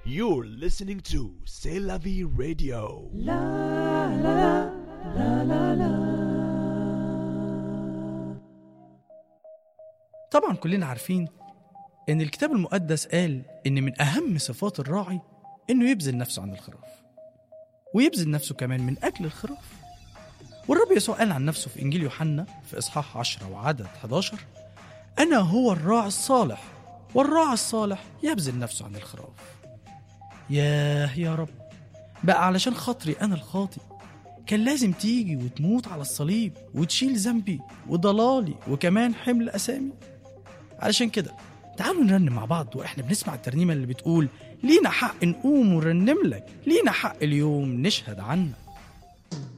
You're listening to C'est la vie radio. طبعا كلنا عارفين ان الكتاب المقدس قال ان من اهم صفات الراعي انه يبذل نفسه عن الخراف ويبذل نفسه كمان من اجل الخراف والرب يسوع قال عن نفسه في انجيل يوحنا في اصحاح 10 وعدد 11 انا هو الراعي الصالح والراعي الصالح يبذل نفسه عن الخراف ياه يا رب بقى علشان خاطري انا الخاطئ كان لازم تيجي وتموت على الصليب وتشيل ذنبي وضلالي وكمان حمل اسامي علشان كده تعالوا نرنم مع بعض واحنا بنسمع الترنيمه اللي بتقول لينا حق نقوم ونرنم لك لينا حق اليوم نشهد عنك